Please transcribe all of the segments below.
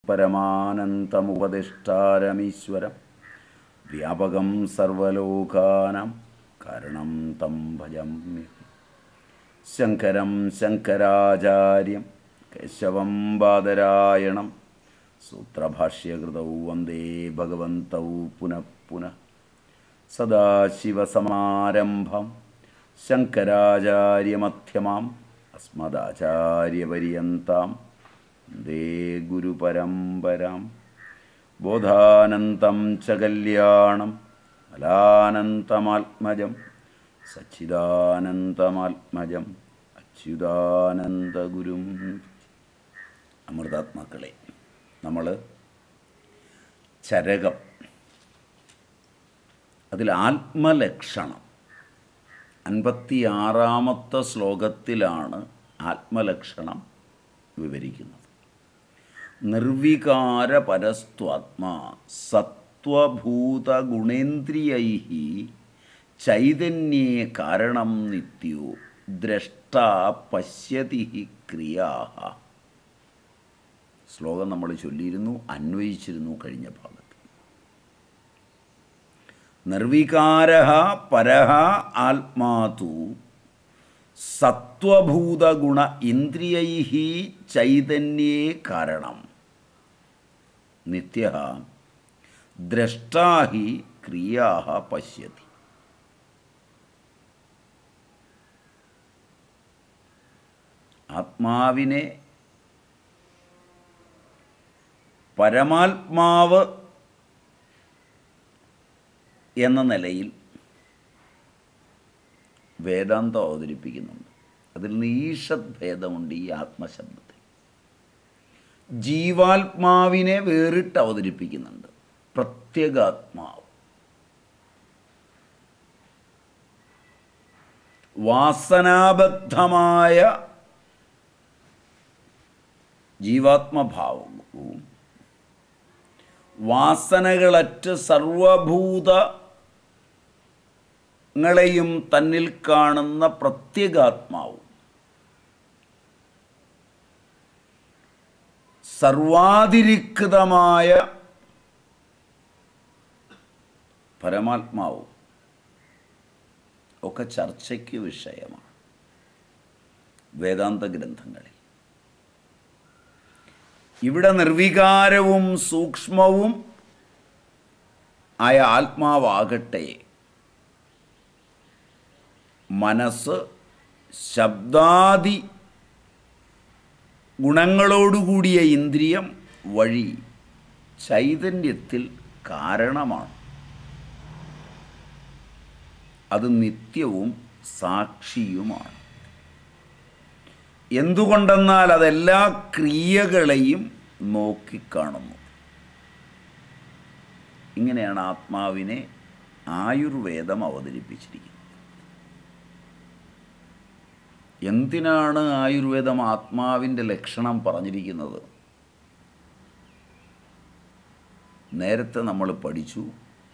പരമാനന്തമുപദിഷ്ടാരമീശ്വരം വ്യാപകം സർവലോകാനാം കാരണം തം ഭജമ്യ ശങ്കരം ശങ്കരാചാര്യം കേശവം ബാദരായണം സൂത്രഭാഷ്യകൃതൗ വന്ദേ ഭഗവന്തൗ പുനഃ പുനഃ സദാശിവസമാരംഭം ശങ്കരാചാര്യമധ്യമാം അസ്മദാചാര്യപര്യന്താം വന്ദേ ഗുരുപരമ്പരാം ബോധാനന്തം ച കല്യാണം മലാനന്തമാത്മജം സച്ചിദാനന്ദമാത്മജം അച്യുതാനന്ദഗുരും അമൃതാത്മാക്കളെ നമ്മൾ ചരകം അതിൽ ആത്മലക്ഷണം അൻപത്തിയാറാമത്തെ ശ്ലോകത്തിലാണ് ആത്മലക്ഷണം വിവരിക്കുന്നത് നിർവികാര പരസ്ത്വാത്മാ സത്വഭൂതഗുണേന്ദ്രിയൈ ചൈതന്യേ കാരണം നിത്യോ ദ്രഷ്ട പശ്യതി ക്രിയാ ശ്ലോകം നമ്മൾ ചൊല്ലിയിരുന്നു അന്വയിച്ചിരുന്നു കഴിഞ്ഞ ഭാഗത്ത് നിർവികാര പരഹ ആത്മാതു സത്വഭൂതഗുണ ഇന്ദ്രിയൈ ചൈതന്യേ കാരണം നിത്യ ദ്രഷ്ടാ ഹി ക്രിയാ പശ്യതി ആത്മാവിനെ പരമാത്മാവ് എന്ന നിലയിൽ വേദാന്തം അവതരിപ്പിക്കുന്നുണ്ട് അതിൽ നീഷത് ഭേദമുണ്ട് ഈ ആത്മശബ്ദത്തിൽ ജീവാത്മാവിനെ വേറിട്ട് അവതരിപ്പിക്കുന്നുണ്ട് പ്രത്യേകാത്മാവ് വാസനാബദ്ധമായ ജീവാത്മഭാവവും വാസനകളറ്റ് സർവഭൂതങ്ങളെയും തന്നിൽ കാണുന്ന പ്രത്യേകാത്മാവും സർവാതിരിക്തമായ പരമാത്മാവും ഒക്കെ ചർച്ചയ്ക്ക് വിഷയമാണ് വേദാന്ത ഗ്രന്ഥങ്ങളിൽ ഇവിടെ നിർവികാരവും സൂക്ഷ്മവും ആയ ആത്മാവാകട്ടെ മനസ്സ് ശബ്ദാദി ഗുണങ്ങളോടുകൂടിയ ഇന്ദ്രിയം വഴി ചൈതന്യത്തിൽ കാരണമാണ് അത് നിത്യവും സാക്ഷിയുമാണ് എന്തുകൊണ്ടെന്നാൽ അതെല്ലാ ക്രിയകളെയും നോക്കിക്കാണുന്നു ഇങ്ങനെയാണ് ആത്മാവിനെ ആയുർവേദം അവതരിപ്പിച്ചിരിക്കുന്നത് എന്തിനാണ് ആയുർവേദം ആത്മാവിൻ്റെ ലക്ഷണം പറഞ്ഞിരിക്കുന്നത് നേരത്തെ നമ്മൾ പഠിച്ചു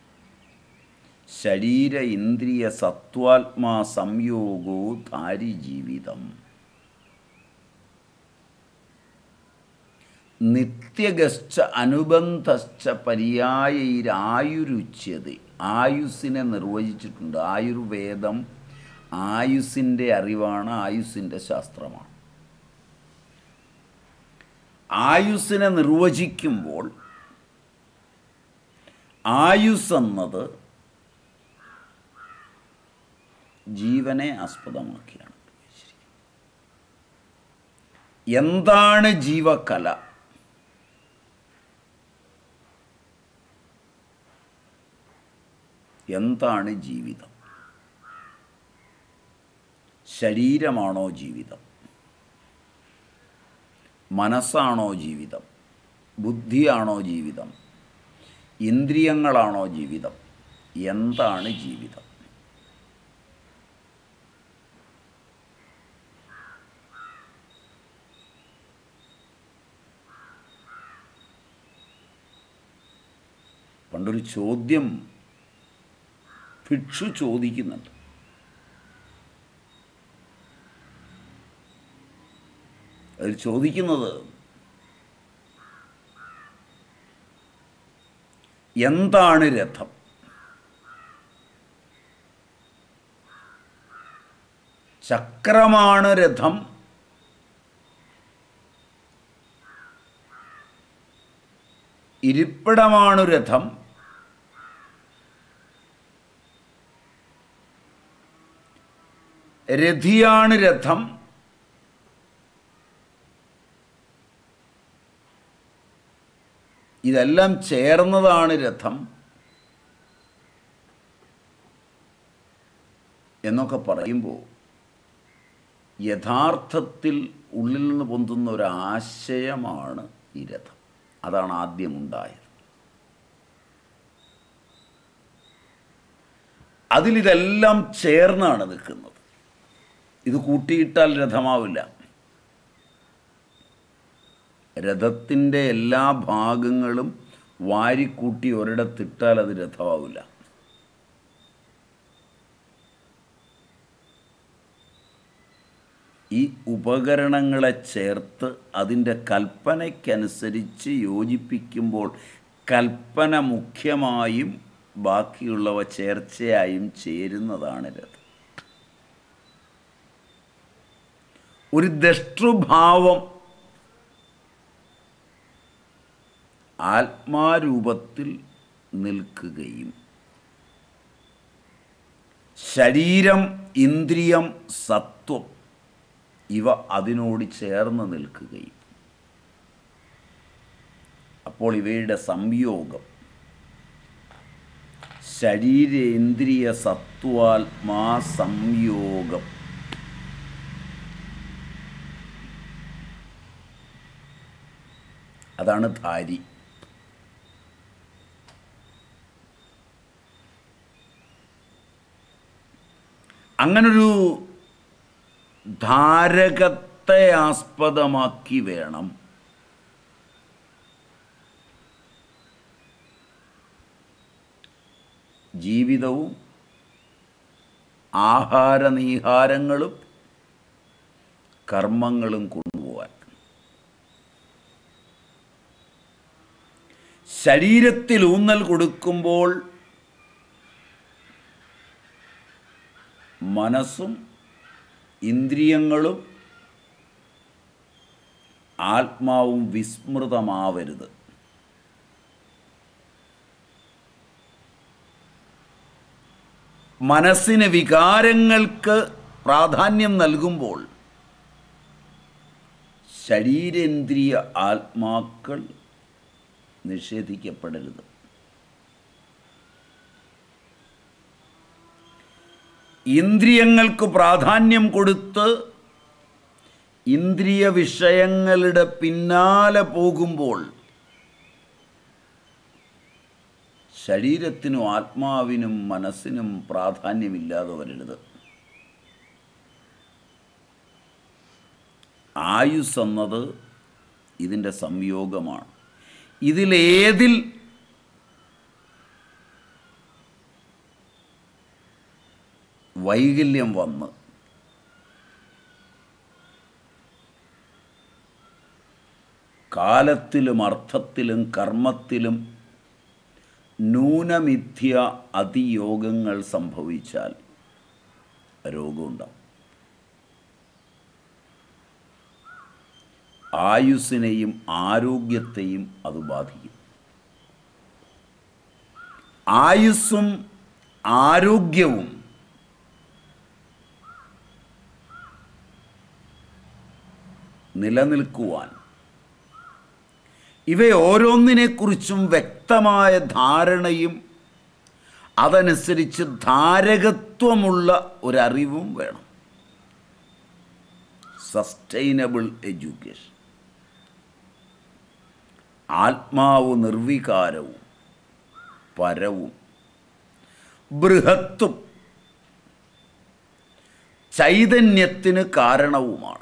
ശരീര ഇന്ദ്രിയ സത്വാത്മാ സംയോഗോ ധാരി ജീവിതം നിത്യഗശ്ച അനുബന്ധശ്ച പര്യായൈരായുരുച്യത ആയുസ്സിനെ നിർവചിച്ചിട്ടുണ്ട് ആയുർവേദം ആയുസ്സിൻ്റെ അറിവാണ് ആയുസ്സിൻ്റെ ശാസ്ത്രമാണ് ആയുസ്സിനെ നിർവചിക്കുമ്പോൾ ആയുസ് എന്നത് ജീവനെ ആസ്പദമാക്കിയാണ് എന്താണ് ജീവകല എന്താണ് ജീവിതം ശരീരമാണോ ജീവിതം മനസ്സാണോ ജീവിതം ബുദ്ധിയാണോ ജീവിതം ഇന്ദ്രിയങ്ങളാണോ ജീവിതം എന്താണ് ജീവിതം പണ്ടൊരു ചോദ്യം ഭിക്ഷു ചോദിക്കുന്നുണ്ട് അതിൽ ചോദിക്കുന്നത് എന്താണ് രഥം ചക്രമാണ് രഥം ഇരിപ്പിടമാണു രഥം രഥിയാണ് രഥം ഇതെല്ലാം ചേർന്നതാണ് രഥം എന്നൊക്കെ പറയുമ്പോൾ യഥാർത്ഥത്തിൽ ഉള്ളിൽ നിന്ന് പൊന്തുന്ന ഒരു ആശയമാണ് ഈ രഥം അതാണ് ആദ്യം ഉണ്ടായത് അതിലിതെല്ലാം ചേർന്നാണ് നിൽക്കുന്നത് ഇത് കൂട്ടിയിട്ടാൽ രഥമാവില്ല രഥത്തിൻ്റെ എല്ലാ ഭാഗങ്ങളും വാരിക്കൂട്ടി ഒരിടത്തിട്ടാൽ അത് രഥമാവില്ല ഈ ഉപകരണങ്ങളെ ചേർത്ത് അതിൻ്റെ കൽപ്പനയ്ക്കനുസരിച്ച് യോജിപ്പിക്കുമ്പോൾ കൽപ്പന മുഖ്യമായും ബാക്കിയുള്ളവ ചേർച്ചയായും ചേരുന്നതാണ് രഥം ഒരു ദഷ്ടൃഭാവം ആത്മാരൂപത്തിൽ നിൽക്കുകയും ശരീരം ഇന്ദ്രിയം സത്വം ഇവ അതിനോട് ചേർന്ന് നിൽക്കുകയും അപ്പോൾ ഇവയുടെ സംയോഗം ശരീരേന്ദ്രിയ സത്വാത്മാ സംയോഗം അതാണ് ധാരി അങ്ങനൊരു ധാരകത്തെ ആസ്പദമാക്കി വേണം ജീവിതവും ആഹാരനീഹാരങ്ങളും കർമ്മങ്ങളും കൊണ്ടുപോകാൻ ശരീരത്തിൽ ഊന്നൽ കൊടുക്കുമ്പോൾ മനസ്സും ഇന്ദ്രിയങ്ങളും ആത്മാവും വിസ്മൃതമാവരുത് മനസ്സിന് വികാരങ്ങൾക്ക് പ്രാധാന്യം നൽകുമ്പോൾ ശരീരേന്ദ്രിയ ആത്മാക്കൾ നിഷേധിക്കപ്പെടരുത് ഇന്ദ്രിയങ്ങൾക്ക് പ്രാധാന്യം കൊടുത്ത് ഇന്ദ്രിയ വിഷയങ്ങളുടെ പിന്നാലെ പോകുമ്പോൾ ശരീരത്തിനും ആത്മാവിനും മനസ്സിനും പ്രാധാന്യമില്ലാതെ വരരുത് ആയുസ് എന്നത് ഇതിൻ്റെ സംയോഗമാണ് ഇതിലേതിൽ വൈകല്യം വന്ന് കാലത്തിലും അർത്ഥത്തിലും കർമ്മത്തിലും ന്യൂനമിഥ്യ അതിയോഗങ്ങൾ സംഭവിച്ചാൽ രോഗമുണ്ടാവും ആയുസ്സിനെയും ആരോഗ്യത്തെയും അത് ബാധിക്കും ആയുസ്സും ആരോഗ്യവും നിലനിൽക്കുവാൻ ഇവയോരോന്നിനെക്കുറിച്ചും വ്യക്തമായ ധാരണയും അതനുസരിച്ച് ധാരകത്വമുള്ള ഒരറിവും വേണം സസ്റ്റൈനബിൾ എഡ്യൂക്കേഷൻ ആത്മാവ് നിർവികാരവും പരവും ബൃഹത്തും ചൈതന്യത്തിന് കാരണവുമാണ്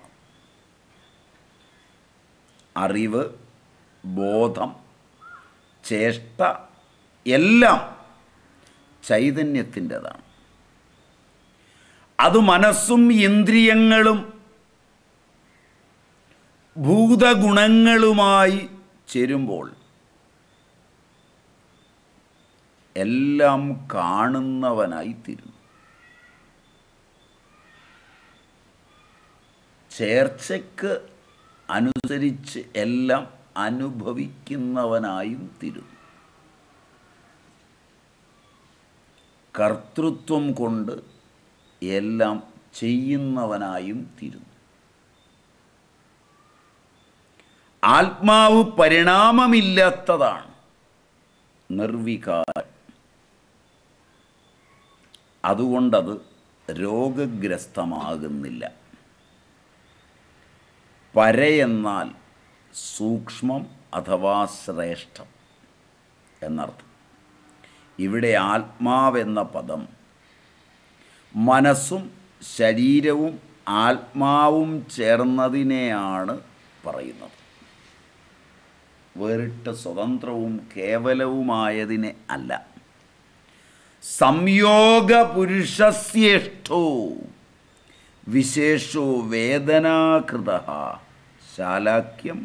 അറിവ് ബോധം ചേഷ്ട എല്ലാം ചൈതന്യത്തിൻ്റെതാണ് അത് മനസ്സും ഇന്ദ്രിയങ്ങളും ഭൂതഗുണങ്ങളുമായി ചേരുമ്പോൾ എല്ലാം കാണുന്നവനായി തീരുന്നു ചേർച്ചയ്ക്ക് അനുസരിച്ച് എല്ലാം അനുഭവിക്കുന്നവനായും തീരുന്നു കർത്തൃത്വം കൊണ്ട് എല്ലാം ചെയ്യുന്നവനായും തീരുന്നു ആത്മാവ് പരിണാമമില്ലാത്തതാണ് നിർവികാരം അതുകൊണ്ടത് രോഗഗ്രസ്തമാകുന്നില്ല പരയെന്നാൽ സൂക്ഷ്മം അഥവാ ശ്രേഷ്ഠം എന്നർത്ഥം ഇവിടെ ആത്മാവെന്ന പദം മനസ്സും ശരീരവും ആത്മാവും ചേർന്നതിനെയാണ് പറയുന്നത് വേറിട്ട സ്വതന്ത്രവും കേവലവുമായതിനെ അല്ല സംയോഗ പുരുഷസ്യേഷ്ഠോ വിശേഷോ വേദനാകൃത ശാലാക്യം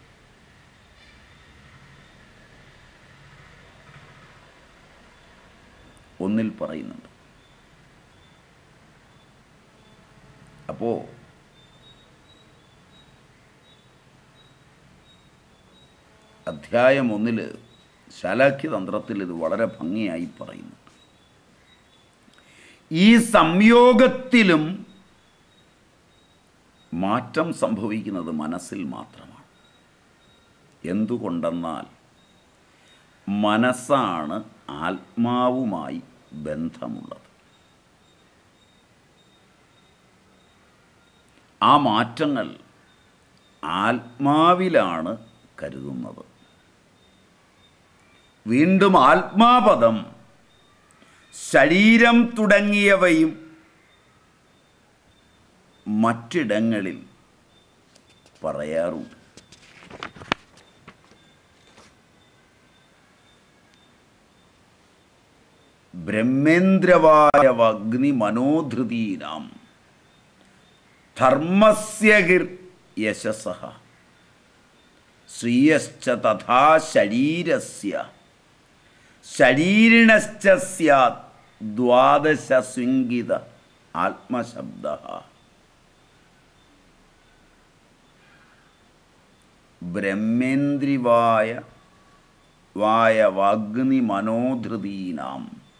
ഒന്നിൽ പറയുന്നുണ്ട് അപ്പോൾ അധ്യായം ഒന്നിൽ ശാലാക്യതന്ത്രത്തിൽ ഇത് വളരെ ഭംഗിയായി പറയുന്നു ഈ സംയോഗത്തിലും മാറ്റം സംഭവിക്കുന്നത് മനസ്സിൽ മാത്രമാണ് എന്തുകൊണ്ടെന്നാൽ മനസ്സാണ് ആത്മാവുമായി ബന്ധമുള്ളത് ആ മാറ്റങ്ങൾ ആത്മാവിലാണ് കരുതുന്നത് വീണ്ടും ആത്മാപദം ശരീരം തുടങ്ങിയവയും മറ്റിടങ്ങളിൽ പറയാറുണ്ട് ബ്രഹ്മേന്ദ്രവായ അഗ്നി മനോധൃതീനാം ധർമ്മസ്യഗിർ യശസ ശ്രീയശ്ച തഥാ ശരീരസ്യ ശരീരിണശ്ച സ്യാത് ദ്വാദശ സ്വിംഗിത ആത്മശബ്ദ ബ്രഹ്മേന്ദ്രിവായ വായ വാഗ്നി മനോധൃതീനാം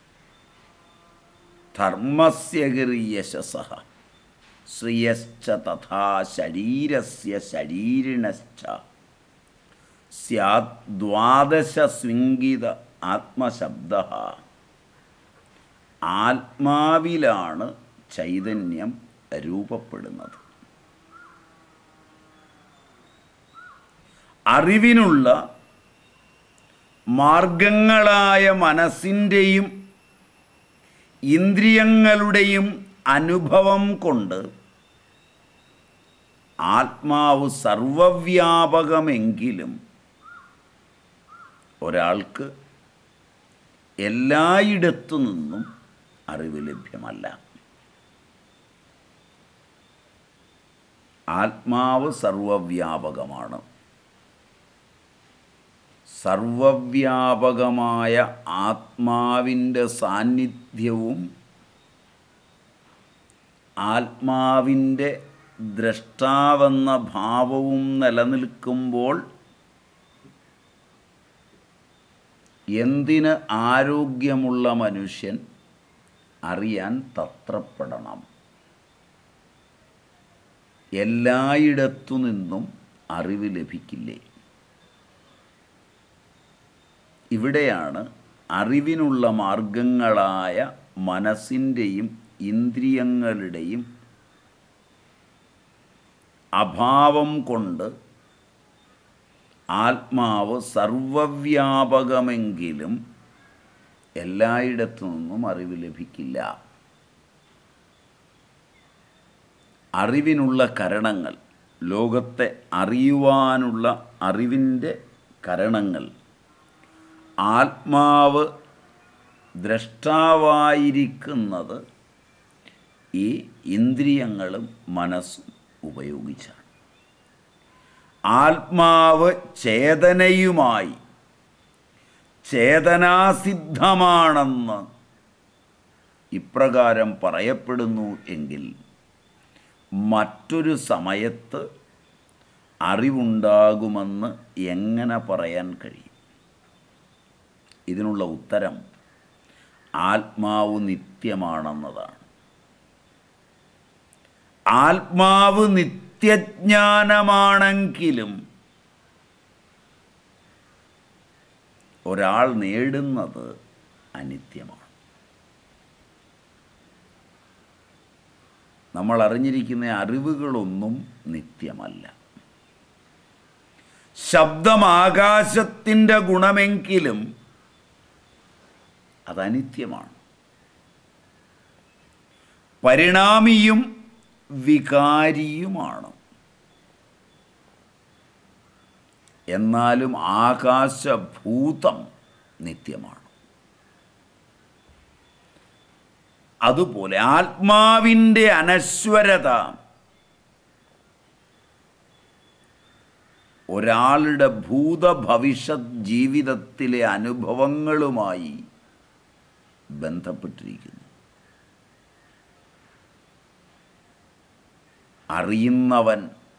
ധർമ്മസ്യഗിർയശസ ശ്രിയശ്ച തഥാ ശരീരസ്യ ശരീരിണശ്ച സ്യാത് ദ്വാദശ സ്വിംഗിത ആത്മശബ്ദ ആത്മാവിലാണ് ചൈതന്യം രൂപപ്പെടുന്നത് അറിവിനുള്ള മാർഗങ്ങളായ മനസ്സിൻ്റെയും ഇന്ദ്രിയങ്ങളുടെയും അനുഭവം കൊണ്ട് ആത്മാവ് സർവവ്യാപകമെങ്കിലും ഒരാൾക്ക് എല്ലായിടത്തു നിന്നും അറിവ് ലഭ്യമല്ല ആത്മാവ് സർവവ്യാപകമാണ് സർവവ്യാപകമായ ആത്മാവിൻ്റെ സാന്നിധ്യവും ആത്മാവിൻ്റെ ദ്രഷ്ടാവെന്ന ഭാവവും നിലനിൽക്കുമ്പോൾ എന്തിന് ആരോഗ്യമുള്ള മനുഷ്യൻ അറിയാൻ തത്രപ്പെടണം എല്ലായിടത്തു നിന്നും അറിവ് ലഭിക്കില്ലേ ഇവിടെയാണ് അറിവിനുള്ള മാർഗങ്ങളായ മനസ്സിൻ്റെയും ഇന്ദ്രിയങ്ങളുടെയും അഭാവം കൊണ്ട് ആത്മാവ് സർവവ്യാപകമെങ്കിലും എല്ലായിടത്തു നിന്നും അറിവ് ലഭിക്കില്ല അറിവിനുള്ള കരണങ്ങൾ ലോകത്തെ അറിയുവാനുള്ള അറിവിൻ്റെ കരണങ്ങൾ ആത്മാവ് ദ്രഷ്ടാവായിരിക്കുന്നത് ഈ ഇന്ദ്രിയങ്ങളും മനസ്സും ഉപയോഗിച്ചാണ് ആത്മാവ് ചേതനയുമായി ചേതനാസിദ്ധമാണെന്ന് ഇപ്രകാരം പറയപ്പെടുന്നു എങ്കിൽ മറ്റൊരു സമയത്ത് അറിവുണ്ടാകുമെന്ന് എങ്ങനെ പറയാൻ കഴിയും ഇതിനുള്ള ഉത്തരം ആത്മാവ് നിത്യമാണെന്നതാണ് ആത്മാവ് നിത്യജ്ഞാനമാണെങ്കിലും ഒരാൾ നേടുന്നത് അനിത്യമാണ് നമ്മൾ അറിഞ്ഞിരിക്കുന്ന അറിവുകളൊന്നും നിത്യമല്ല ശബ്ദം ആകാശത്തിൻ്റെ ഗുണമെങ്കിലും അത് അനിത്യമാണ് പരിണാമിയും വികാരിയുമാണ് എന്നാലും ആകാശഭൂതം നിത്യമാണ് അതുപോലെ ആത്മാവിൻ്റെ അനശ്വരത ഒരാളുടെ ഭൂതഭവിഷ്യത് ജീവിതത്തിലെ അനുഭവങ്ങളുമായി ബന്ധപ്പെട്ടിരിക്കുന്നു അറിയുന്നവൻ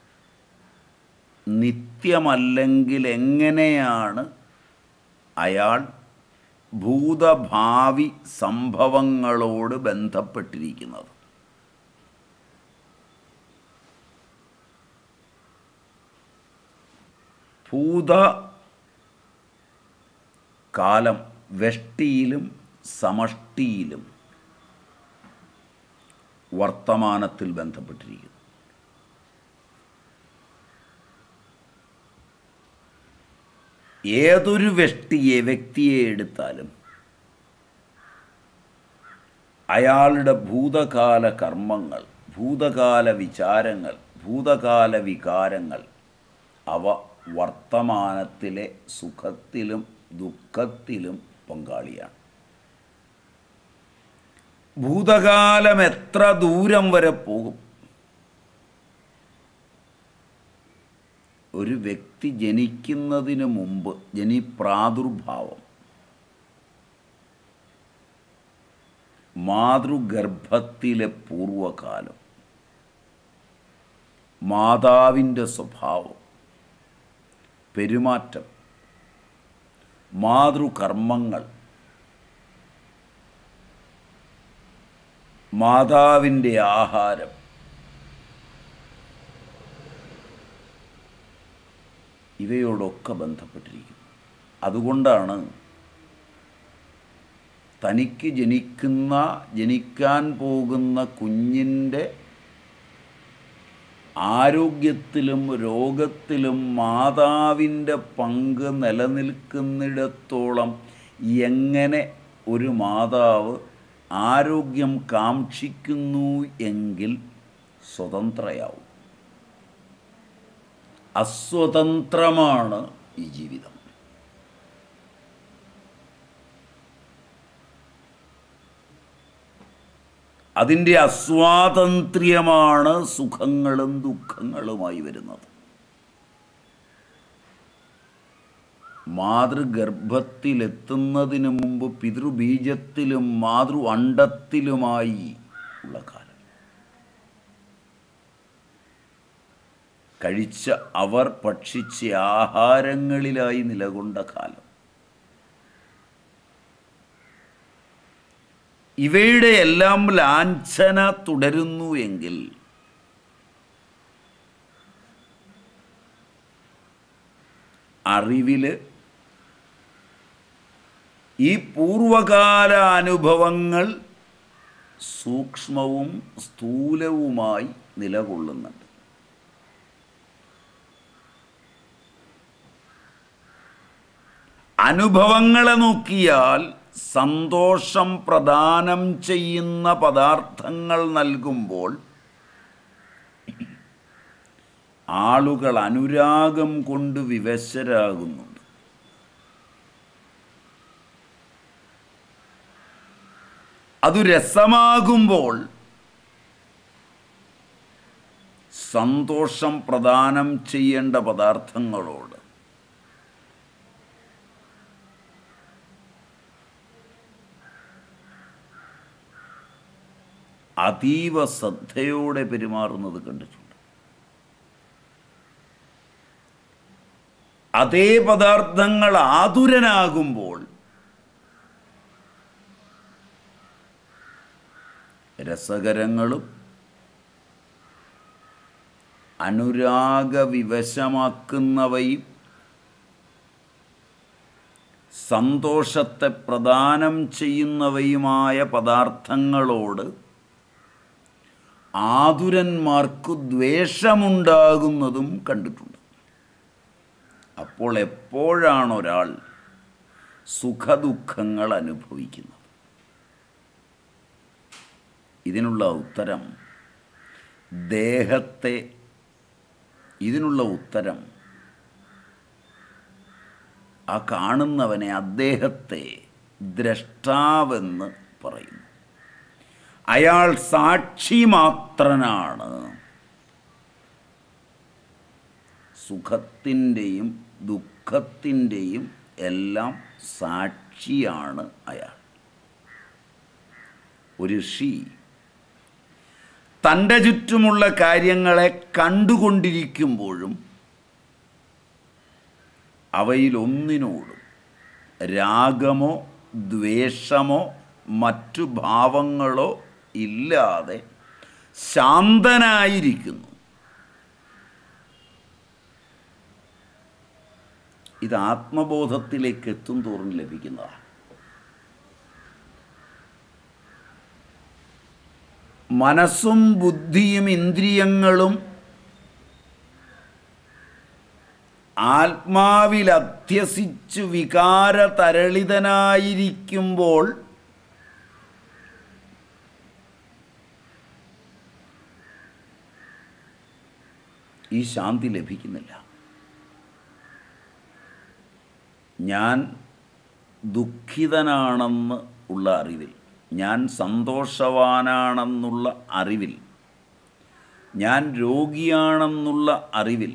നിത്യമല്ലെങ്കിൽ എങ്ങനെയാണ് അയാൾ ഭൂതഭാവി സംഭവങ്ങളോട് ബന്ധപ്പെട്ടിരിക്കുന്നത് ഭൂത കാലം വെഷ്ടിയിലും സമഷ്ടിയിലും വർത്തമാനത്തിൽ ബന്ധപ്പെട്ടിരിക്കുന്നു ഏതൊരു വ്യക്തിയെ വ്യക്തിയെ എടുത്താലും അയാളുടെ ഭൂതകാല കർമ്മങ്ങൾ ഭൂതകാല വിചാരങ്ങൾ ഭൂതകാല വികാരങ്ങൾ അവ വർത്തമാനത്തിലെ സുഖത്തിലും ദുഃഖത്തിലും പങ്കാളിയാണ് ഭൂതകാലം എത്ര ദൂരം വരെ പോകും ഒരു വ്യക്തി ജനിക്കുന്നതിന് മുമ്പ് ജനി പ്രാദുർഭാവം മാതൃഗർഭത്തിലെ പൂർവകാലം മാതാവിൻ്റെ സ്വഭാവം പെരുമാറ്റം മാതൃകർമ്മങ്ങൾ മാതാവിൻ്റെ ആഹാരം ഇവയോടൊക്കെ ബന്ധപ്പെട്ടിരിക്കുന്നു അതുകൊണ്ടാണ് തനിക്ക് ജനിക്കുന്ന ജനിക്കാൻ പോകുന്ന കുഞ്ഞിൻ്റെ ആരോഗ്യത്തിലും രോഗത്തിലും മാതാവിൻ്റെ പങ്ക് നിലനിൽക്കുന്നിടത്തോളം എങ്ങനെ ഒരു മാതാവ് ആരോഗ്യം കാക്ഷിക്കുന്നു എങ്കിൽ സ്വതന്ത്രയാവും അസ്വതന്ത്രമാണ് ഈ ജീവിതം അതിൻ്റെ അസ്വാതന്ത്ര്യമാണ് സുഖങ്ങളും ദുഃഖങ്ങളുമായി വരുന്നത് മാതൃഗർഭത്തിലെത്തുന്നതിന് മുമ്പ് പിതൃബീജത്തിലും മാതൃ അണ്ടത്തിലുമായി ഉള്ള കാലം കഴിച്ച അവർ ഭക്ഷിച്ച ആഹാരങ്ങളിലായി നിലകൊണ്ട കാലം ഇവയുടെ എല്ലാം ലാഞ്ചന തുടരുന്നു എങ്കിൽ അറിവില് ഈ പൂർവകാല അനുഭവങ്ങൾ സൂക്ഷ്മവും സ്ഥൂലവുമായി നിലകൊള്ളുന്നുണ്ട് അനുഭവങ്ങളെ നോക്കിയാൽ സന്തോഷം പ്രദാനം ചെയ്യുന്ന പദാർത്ഥങ്ങൾ നൽകുമ്പോൾ ആളുകൾ അനുരാഗം കൊണ്ട് വിവശരാകുന്നുണ്ട് അതു രസമാകുമ്പോൾ സന്തോഷം പ്രദാനം ചെയ്യേണ്ട പദാർത്ഥങ്ങളോട് അതീവ ശ്രദ്ധയോടെ പെരുമാറുന്നത് കണ്ടിട്ടുണ്ട് അതേ പദാർത്ഥങ്ങൾ ആതുരനാകുമ്പോൾ രസകരങ്ങളും അനുരാഗവിവശമാക്കുന്നവയും സന്തോഷത്തെ പ്രദാനം ചെയ്യുന്നവയുമായ പദാർത്ഥങ്ങളോട് ആതുരന്മാർക്ക് ദ്വേഷമുണ്ടാകുന്നതും കണ്ടിട്ടുണ്ട് അപ്പോൾ എപ്പോഴാണ് ഒരാൾ സുഖദുഃഖങ്ങൾ അനുഭവിക്കുന്നത് ഇതിനുള്ള ഉത്തരം ദേഹത്തെ ഇതിനുള്ള ഉത്തരം ആ കാണുന്നവനെ അദ്ദേഹത്തെ ദ്രഷ്ടാവെന്ന് പറയുന്നു അയാൾ സാക്ഷി മാത്രനാണ് സുഖത്തിൻ്റെയും ദുഃഖത്തിൻ്റെയും എല്ലാം സാക്ഷിയാണ് അയാൾ ഒരു ഋഷി തൻ്റെ ചുറ്റുമുള്ള കാര്യങ്ങളെ കണ്ടുകൊണ്ടിരിക്കുമ്പോഴും അവയിലൊന്നിനോടും രാഗമോ ദ്വേഷമോ മറ്റു ഭാവങ്ങളോ ഇല്ലാതെ ശാന്തനായിരിക്കുന്നു ഇത് ആത്മബോധത്തിലേക്ക് എത്തും തോറും ലഭിക്കുന്നതാണ് മനസ്സും ബുദ്ധിയും ഇന്ദ്രിയങ്ങളും ആത്മാവിൽ അധ്യസിച്ചു വികാര തരളിതനായിരിക്കുമ്പോൾ ഈ ശാന്തി ലഭിക്കുന്നില്ല ഞാൻ ദുഃഖിതനാണെന്ന് ഉള്ള അറിവിൽ ഞാൻ സന്തോഷവാനാണെന്നുള്ള അറിവിൽ ഞാൻ രോഗിയാണെന്നുള്ള അറിവിൽ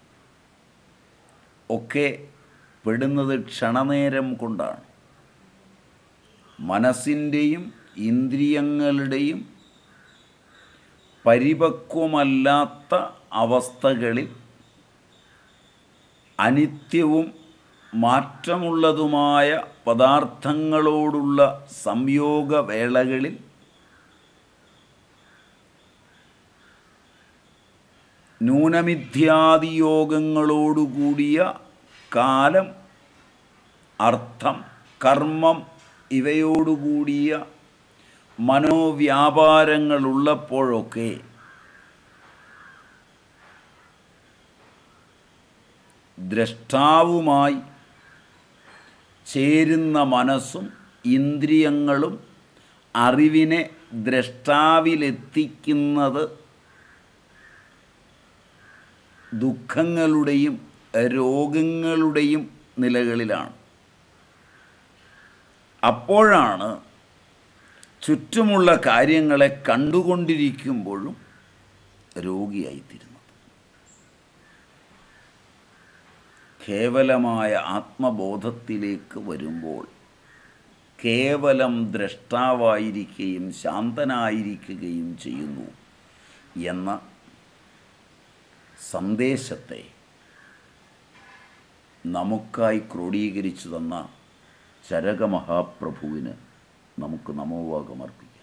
ഒക്കെ പെടുന്നത് ക്ഷണനേരം കൊണ്ടാണ് മനസ്സിൻ്റെയും ഇന്ദ്രിയങ്ങളുടെയും പരിപക്വമല്ലാത്ത അവസ്ഥകളിൽ അനിത്യവും മാറ്റമുള്ളതുമായ പദാർത്ഥങ്ങളോടുള്ള സംയോഗവേളകളിൽ ന്യൂനമിഥ്യാദിയോഗങ്ങളോടുകൂടിയ കാലം അർത്ഥം കർമ്മം ഇവയോടുകൂടിയ മനോവ്യാപാരങ്ങളുള്ളപ്പോഴൊക്കെ ദ്രഷ്ടാവുമായി ചേരുന്ന മനസ്സും ഇന്ദ്രിയങ്ങളും അറിവിനെ ദ്രഷ്ടാവിലെത്തിക്കുന്നത് ദുഃഖങ്ങളുടെയും രോഗങ്ങളുടെയും നിലകളിലാണ് അപ്പോഴാണ് ചുറ്റുമുള്ള കാര്യങ്ങളെ കണ്ടുകൊണ്ടിരിക്കുമ്പോഴും രോഗിയായിത്തീരുന്നത് കേവലമായ ആത്മബോധത്തിലേക്ക് വരുമ്പോൾ കേവലം ദ്രഷ്ടാവായിരിക്കുകയും ശാന്തനായിരിക്കുകയും ചെയ്യുന്നു എന്ന സന്ദേശത്തെ നമുക്കായി ക്രോഡീകരിച്ചു തന്ന ചരകമഹാപ്രഭുവിന് നമുക്ക് നമോവാകമർപ്പിക്കാം